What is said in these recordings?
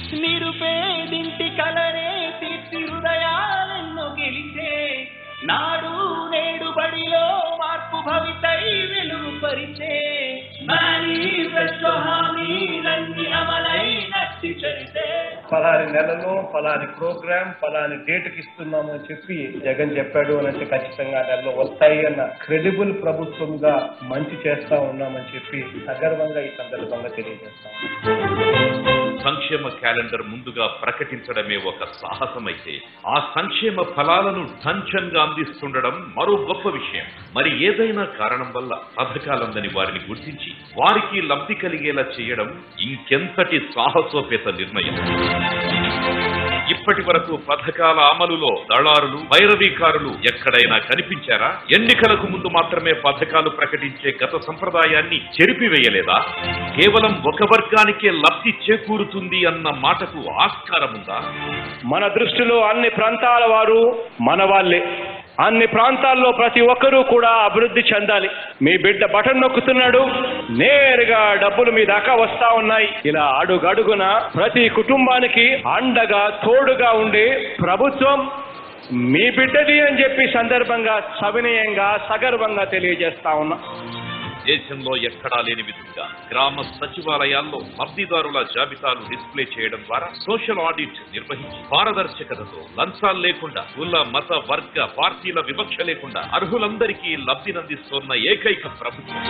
నిరుపేదింటి కలరే తీర్చి హృదయాలెన్నో గెలిచే నాడు నేడు బడిలో మార్పు భవితై వెలుగు పరిచే మేనిఫెస్టో హామీలన్నీ అమలై నట్టి చరితే ఫలాని నెలలో ఫలాని ప్రోగ్రామ్ ఫలాని డేట్కి ఇస్తున్నాము అని చెప్పి జగన్ చెప్పాడు అని అంటే ఖచ్చితంగా ఆ నెలలో వస్తాయి అన్న క్రెడిబుల్ ప్రభుత్వంగా మంచి చేస్తా ఉన్నామని చెప్పి సగర్వంగా ఈ సందర్భంగా తెలియజేస్తాం సంక్షేమ క్యాలెండర్ ముందుగా ప్రకటించడమే ఒక సాహసమైతే ఆ సంక్షేమ ఫలాలను ఢంచన్గా అందిస్తుండడం మరో గొప్ప విషయం మరి ఏదైనా కారణం వల్ల పథకాలందని వారిని గుర్తించి వారికి లబ్ధి కలిగేలా చేయడం ఇంకెంతటి సాహసోపేత నిర్ణయం ఇప్పటి వరకు పథకాల అమలులో దళారులు వైరవీకారులు ఎక్కడైనా కనిపించారా ఎన్నికలకు ముందు మాత్రమే పథకాలు ప్రకటించే గత సంప్రదాయాన్ని చెరిపివేయలేదా కేవలం ఒక వర్గానికే లబ్ధి చేకూరుతుంది అన్న మాటకు ఆస్కారముందా మన దృష్టిలో అన్ని ప్రాంతాల వారు మన వాళ్ళే అన్ని ప్రాంతాల్లో ప్రతి ఒక్కరూ కూడా అభివృద్ధి చెందాలి మీ బిడ్డ బటన్ నొక్కుతున్నాడు నేరుగా డబ్బులు మీ దాకా వస్తా ఉన్నాయి ఇలా అడుగడుగున ప్రతి కుటుంబానికి అండగా తోడుగా ఉండే ప్రభుత్వం మీ బిడ్డది అని చెప్పి సందర్భంగా సవినయంగా సగర్వంగా తెలియజేస్తా ఉన్నా దేశంలో ఎక్కడా లేని విధంగా గ్రామ సచివాలయాల్లో లబ్ధిదారుల జాబితాలు డిస్ప్లే చేయడం ద్వారా సోషల్ ఆడిట్ నిర్వహించి పారదర్శకతతో లంచాలు లేకుండా కుల మత వర్గ పార్టీల వివక్ష లేకుండా అర్హులందరికీ లబ్ధినందిస్తోన్న ఏకైక ప్రభుత్వం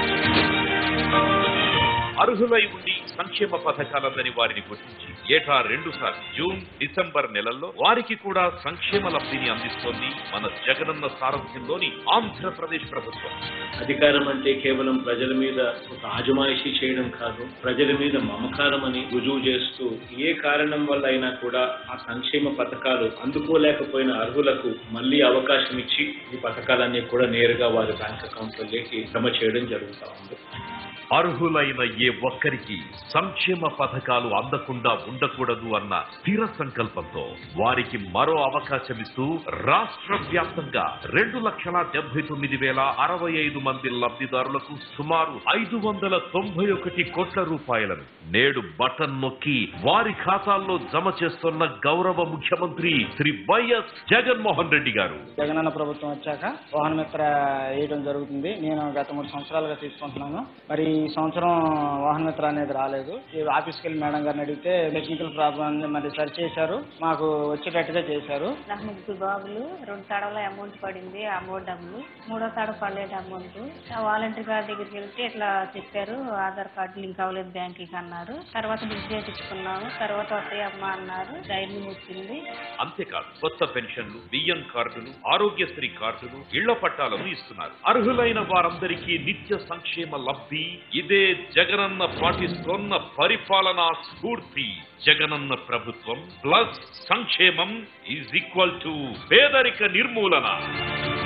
అర్హులై ఉండి సంక్షేమ పథకాలందని వారిని గుర్తించి ఏటా రెండు సార్లు జూన్ డిసెంబర్ నెలల్లో వారికి కూడా సంక్షేమ లబ్ధిని అందిస్తోంది మన జగనన్న సారథ్యంలోని ఆంధ్రప్రదేశ్ ప్రభుత్వం అధికారం అంటే కేవలం ప్రజల మీద ఒక ఆజమాయిషీ చేయడం కాదు ప్రజల మీద మమకారం అని రుజువు చేస్తూ ఏ కారణం వల్ల అయినా కూడా ఆ సంక్షేమ పథకాలు అందుకోలేకపోయిన అర్హులకు మళ్ళీ అవకాశం ఇచ్చి ఈ పథకాలన్నీ కూడా నేరుగా వారి బ్యాంక్ అకౌంట్లలోకి జమ చేయడం జరుగుతూ ఉంది అర్హులైన ఏ ఒక్కరికి సంక్షేమ పథకాలు అందకుండా ఉండకూడదు అన్న స్థిర సంకల్పంతో వారికి మరో అవకాశం ఇస్తూ రాష్ట్ర వ్యాప్తంగా రెండు లక్షల డెబ్బై తొమ్మిది వేల అరవై ఐదు మంది లబ్ధిదారులకు సుమారు ఐదు వందల తొంభై ఒకటి కోట్ల రూపాయలను నేడు బటన్ నొక్కి వారి ఖాతాల్లో జమ చేస్తున్న గౌరవ ముఖ్యమంత్రి శ్రీ వైఎస్ జగన్మోహన్ రెడ్డి గారు జగనన్న ప్రభుత్వం వచ్చాక వాహన మిత్ర వేయడం జరుగుతుంది నేను గత మూడు సంవత్సరాలుగా తీసుకుంటున్నాను మరి ఈ సంవత్సరం వాహన మిత్ర అనేది రాలేదు ఈ ఆఫీస్కి వెళ్ళి మేడం గారిని అడిగితే టెక్నికల్ ప్రాబ్లం మరి సరి చేశారు మాకు వచ్చేటట్టుగా చేశారు నాకు ముగ్గురు బాబులు రెండు తడవల అమౌంట్ పడింది ఆ మూడు డబ్బులు మూడో తడవ పడలేదు అమౌంట్ ఆ వాలంటీర్ గారి దగ్గరికి వెళ్తే ఇట్లా చెప్పారు ఆధార్ కార్డు లింక్ అవ్వలేదు బ్యాంక్ కి అన్నారు తర్వాత లింక్ చేయించుకున్నాము తర్వాత వస్తాయి అమ్మ అన్నారు ధైర్యం వచ్చింది అంతేకాదు కొత్త పెన్షన్లు బియ్యం కార్డులు ఆరోగ్యశ్రీ కార్డులు ఇళ్ల పట్టాలను ఇస్తున్నారు అర్హులైన వారందరికీ నిత్య సంక్షేమ లబ్ధి ఇదే జగనన్న పాటిస్తోన్న పరిపాలనా స్ఫూర్తి జగనన్న ప్రభుత్వం ప్లస్ సంక్షేమం ఈజ్ ఈక్వల్ టు పేదరిక నిర్మూలన